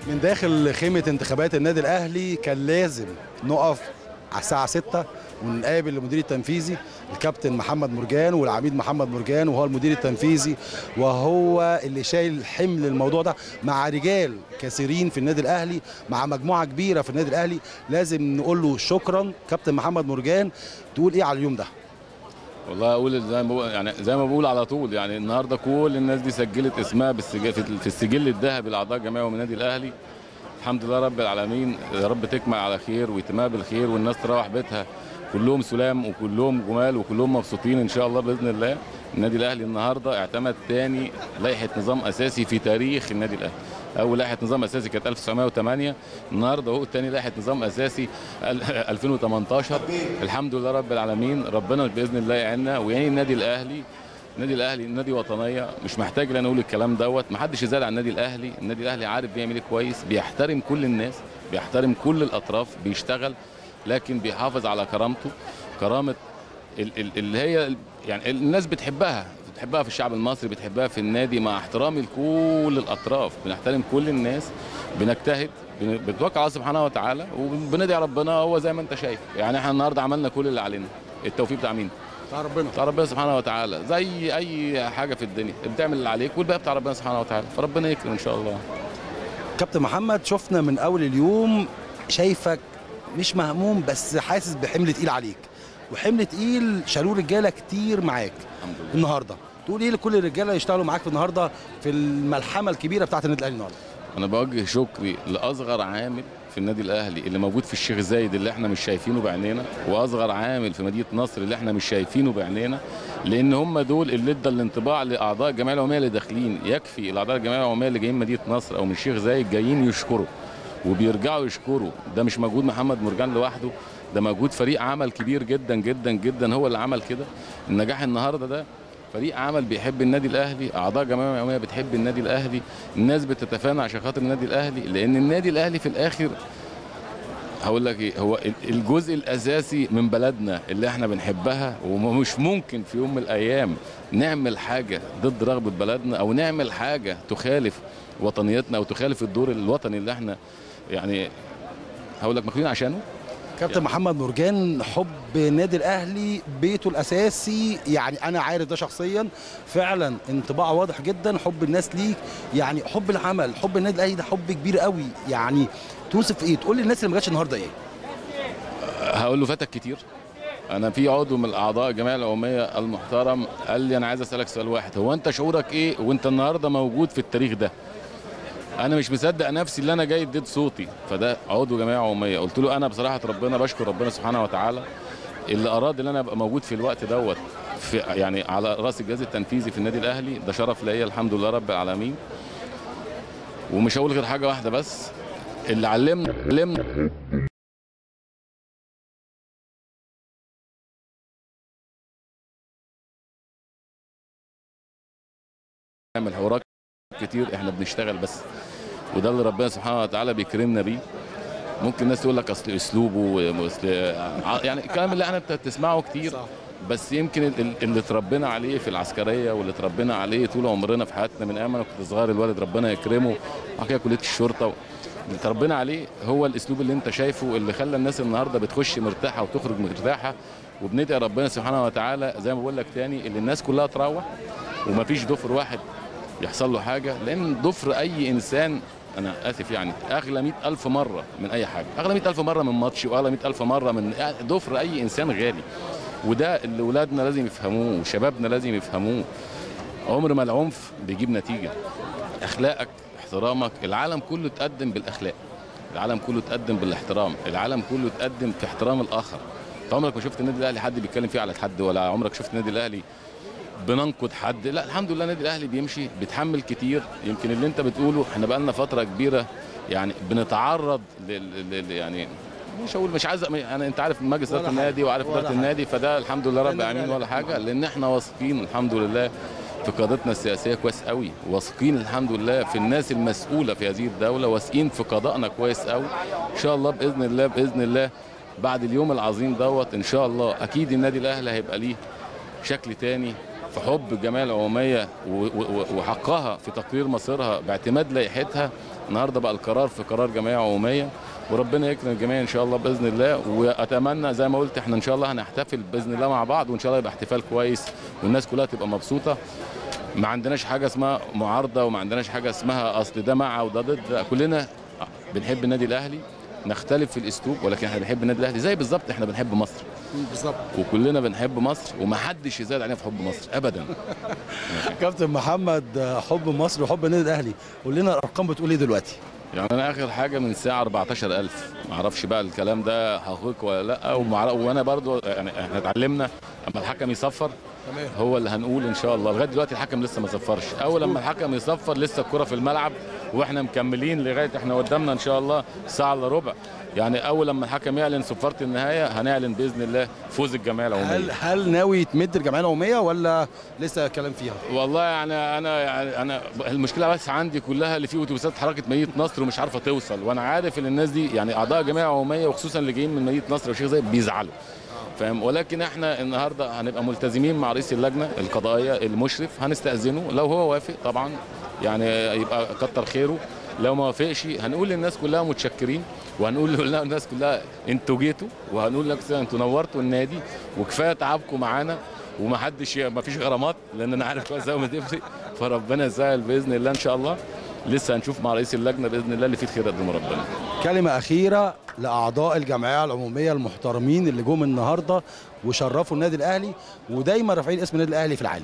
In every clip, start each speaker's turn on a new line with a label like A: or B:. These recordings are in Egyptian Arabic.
A: من داخل خيمة انتخابات النادي الأهلي كان لازم نقف على الساعة 6 ونقابل المدير التنفيذي الكابتن محمد مرجان والعميد محمد مرجان وهو المدير التنفيذي وهو اللي شايل حمل الموضوع ده مع رجال كثيرين في النادي الأهلي مع مجموعة كبيرة في النادي الأهلي لازم نقول له شكرا كابتن محمد مرجان تقول إيه على اليوم ده
B: والله اقول زي ما بقول يعني زي ما بقول على طول يعني النهارده كل الناس دي سجلت اسمها بالسجل في في السجل الذهبي لاعضاء جمعيه من النادي الاهلي الحمد لله رب العالمين يا رب تكمل على خير ويتمها بالخير والناس تروح بيتها كلهم سلام وكلهم جمال وكلهم مبسوطين ان شاء الله باذن الله النادي الاهلي النهارده اعتمد تاني لائحه نظام اساسي في تاريخ النادي الاهلي اول لائحه نظام اساسي كانت 1908 النهارده اهو تاني لائحه نظام اساسي 2018 الحمد لله رب العالمين ربنا باذن الله يعيننا ويعين النادي الاهلي النادي الاهلي نادي وطنيه مش محتاج ان انا اقول الكلام دوت ما حدش يزعل على النادي الاهلي النادي الاهلي عارف بيعمل ايه كويس بيحترم كل الناس بيحترم كل الاطراف بيشتغل لكن بيحافظ على كرامته كرامه ال- ال- اللي هي يعني الناس بتحبها بتحبها في الشعب المصري بتحبها في النادي مع احترامي لكل الاطراف بنحترم كل الناس بنجتهد بن- بنتوكل على الله سبحانه وتعالى وبندعي ربنا هو زي ما انت شايف يعني احنا النهارده عملنا كل اللي علينا التوفيق بتاع مين
A: بتاع ربنا
B: بتاع ربنا سبحانه وتعالى زي اي حاجه في الدنيا بتعمل اللي عليك والباقي بتاع ربنا سبحانه وتعالى فربنا يكرم ان شاء الله
A: كابتن محمد شفنا من اول اليوم شايفك مش مهموم بس حاسس بحمل تقيل عليك وحمل تقيل شالوه رجاله كتير معاك
B: الحمد لله
A: النهارده تقول ايه لكل الرجاله اللي يشتغلوا معاك في النهارده في الملحمه الكبيره بتاعت النادي الاهلي النهارده
B: انا بوجه شكري لاصغر عامل في النادي الاهلي اللي موجود في الشيخ زايد اللي احنا مش شايفينه بعينينا واصغر عامل في مدينه نصر اللي احنا مش شايفينه بعينينا لان هم دول اللي ادى الانطباع لاعضاء الجمعيه العموميه اللي داخلين يكفي الاعضاء الجمعيه العموميه اللي جايين مدينه نصر او من الشيخ زايد جايين يشكروا وبيرجعوا يشكروا ده مش مجهود محمد مرجان لوحده ده مجهود فريق عمل كبير جدا جدا جدا هو اللي عمل كده النجاح النهارده ده فريق عمل بيحب النادي الاهلي اعضاء جمعيه العموميه بتحب النادي الاهلي الناس بتتفانى عشان خاطر النادي الاهلي لان النادي الاهلي في الاخر هقول لك ايه هو الجزء الاساسي من بلدنا اللي احنا بنحبها ومش ممكن في يوم من الايام نعمل حاجه ضد رغبه بلدنا او نعمل حاجه تخالف وطنيتنا او تخالف الدور الوطني اللي احنا يعني هقول لك مخلوقين عشانه
A: كابتن محمد مرجان حب النادي الاهلي بيته الاساسي يعني انا عارف ده شخصيا فعلا انطباع واضح جدا حب الناس ليك يعني حب العمل حب النادي الاهلي ده حب كبير قوي يعني توصف ايه تقول للناس اللي ما جاتش النهارده ايه
B: هقول له فاتك كتير انا في عضو من الاعضاء الجمعيه العموميه المحترم قال لي انا عايز اسالك سؤال واحد هو انت شعورك ايه وانت النهارده موجود في التاريخ ده انا مش مصدق نفسي اللي انا جاي اديت صوتي فده عضو جمعيه عموميه قلت له انا بصراحه ربنا بشكر ربنا سبحانه وتعالى اللي اراد ان انا ابقى موجود في الوقت دوت في يعني على راس الجهاز التنفيذي في النادي الاهلي ده شرف ليا الحمد لله رب العالمين ومش هقول غير حاجه واحده بس اللي علمنا علمنا نعمل حوارات كتير احنا بنشتغل بس وده اللي ربنا سبحانه وتعالى بيكرمنا بيه ممكن الناس تقول لك اصل اسلوبه واصل يعني الكلام اللي احنا انت بتسمعه كتير
A: صح.
B: بس يمكن ال- اللي اتربينا عليه في العسكريه واللي اتربينا عليه طول عمرنا في حياتنا من ايام انا كنت صغير الوالد ربنا يكرمه وبعد كده كليه الشرطه اللي اتربينا عليه هو الاسلوب اللي انت شايفه اللي خلى الناس النهارده بتخش مرتاحه وتخرج مرتاحه وبندعي ربنا سبحانه وتعالى زي ما بقول لك تاني اللي الناس كلها تروح ومفيش ضفر واحد يحصل له حاجه لان ضفر اي انسان انا اسف يعني اغلى مئة الف مره من اي حاجه اغلى مئة الف مره من ماتش واغلى مئة الف مره من ضفر اي انسان غالي وده اللي ولادنا لازم يفهموه وشبابنا لازم يفهموه عمر ما العنف بيجيب نتيجه اخلاقك احترامك العالم كله اتقدم بالاخلاق العالم كله اتقدم بالاحترام العالم كله اتقدم في احترام الاخر أنت عمرك ما شفت النادي الاهلي حد بيتكلم فيه على حد ولا عمرك شفت النادي الاهلي بننقد حد لا الحمد لله النادي الاهلي بيمشي بيتحمل كتير يمكن اللي انت بتقوله احنا بقالنا فتره كبيره يعني بنتعرض لل لل- يعني مش هقول مش عايز يعني انت عارف مجلس
A: ولا
B: اداره
A: حاجة.
B: النادي وعارف
A: ولا
B: اداره
A: حاجة.
B: النادي فده الحمد لله رب
A: لأن
B: العالمين
A: الأهلي
B: ولا حاجه
A: الحمد
B: لان احنا واثقين الحمد لله في قادتنا السياسيه كويس قوي واثقين الحمد لله في الناس المسؤوله في هذه الدوله واثقين في قضائنا كويس قوي ان شاء الله باذن الله باذن الله بعد اليوم العظيم دوت ان شاء الله اكيد النادي الاهلي هيبقى ليه شكل تاني في حب الجمعيه العموميه و- و- وحقها في تقرير مصيرها باعتماد لائحتها النهارده بقى القرار في قرار جمعيه عموميه وربنا يكرم الجميع ان شاء الله باذن الله واتمنى زي ما قلت احنا ان شاء الله هنحتفل باذن الله مع بعض وان شاء الله يبقى احتفال كويس والناس كلها تبقى مبسوطه ما عندناش حاجه اسمها معارضه وما عندناش حاجه اسمها اصل ده مع وده ضد لا، كلنا بنحب النادي الاهلي نختلف في الاسلوب ولكن احنا بنحب النادي الاهلي زي بالظبط احنا بنحب مصر
A: بالظبط
B: وكلنا بنحب مصر ومحدش يزاد علينا في حب مصر ابدا
A: كابتن محمد حب مصر وحب النادي الاهلي قول لنا الارقام بتقول ايه دلوقتي
B: يعني انا اخر حاجه من ساعه 14000 ما اعرفش بقى الكلام ده حقيقي ولا لا ومع- وانا برضو يعني احنا اتعلمنا اما الحكم يصفر
A: تمام
B: هو اللي هنقول ان شاء الله لغايه دلوقتي الحكم لسه ما صفرش اول لما الحكم يصفر لسه الكره في الملعب واحنا مكملين لغايه احنا قدامنا ان شاء الله ساعه الا ربع يعني اول لما الحكم يعلن صفاره النهايه هنعلن باذن الله فوز الجمعيه العموميه
A: هل هل ناوي تمد الجمعيه العموميه ولا لسه كلام فيها؟
B: والله يعني انا يعني انا المشكله بس عندي كلها اللي فيه اتوبيسات حركه مدينه نصر ومش عارفه توصل وانا عارف ان الناس دي يعني اعضاء جمعيه عموميه وخصوصا اللي جايين من مدينه نصر وشيخ زايد بيزعلوا فاهم ولكن احنا النهارده هنبقى ملتزمين مع رئيس اللجنه القضائيه المشرف هنستاذنه لو هو وافق طبعا يعني يبقى كتر خيره لو ما وافقش هنقول للناس كلها متشكرين وهنقول للناس كلها انتوا جيتوا وهنقول لك انتوا نورتوا النادي وكفايه تعبكم معانا ومحدش ما فيش غرامات لان انا عارف كويس قوي ما تفرق فربنا يسهل باذن الله ان شاء الله لسه هنشوف مع رئيس اللجنه باذن الله اللي فيه الخير قدام ربنا
A: كلمه اخيره لاعضاء الجمعيه العموميه المحترمين اللي جم النهارده وشرفوا النادي الاهلي ودايما رافعين اسم النادي الاهلي في العالي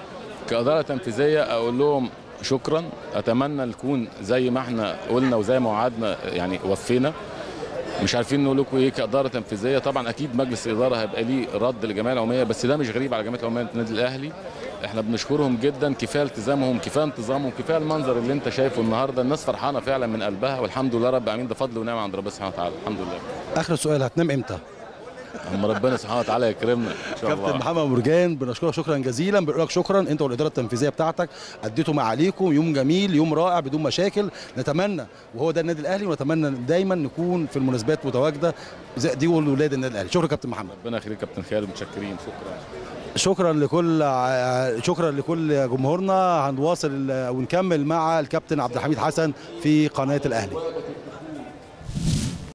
B: كاداره تنفيذيه اقول لهم شكرا اتمنى نكون زي ما احنا قلنا وزي ما وعدنا يعني وفينا مش عارفين نقول لكم ايه كاداره تنفيذيه طبعا اكيد مجلس الاداره هيبقى ليه رد للجمعيه العموميه بس ده مش غريب على جمعيه العموميه النادي الاهلي احنا بنشكرهم جدا كفايه التزامهم كفايه انتظامهم كفايه المنظر اللي انت شايفه النهارده الناس فرحانه فعلا من قلبها والحمد لله رب العالمين ده فضل ونعمه عند ربنا سبحانه وتعالى الحمد لله
A: اخر سؤال هتنام امتى؟
B: اما ربنا سبحانه وتعالى يكرمنا ان شاء
A: كابتن
B: الله
A: محمد مرجان بنشكرك شكرا جزيلا بنقول لك شكرا انت والاداره التنفيذيه بتاعتك اديتوا ما عليكم يوم جميل يوم رائع بدون مشاكل نتمنى وهو ده النادي الاهلي ونتمنى دايما نكون في المناسبات متواجده زي دي ولاد النادي الاهلي شكرا كابتن محمد
B: ربنا يخليك كابتن خالد متشكرين شكرا
A: شكرا لكل شكرا لكل جمهورنا هنواصل ونكمل مع الكابتن عبد الحميد حسن في قناه الاهلي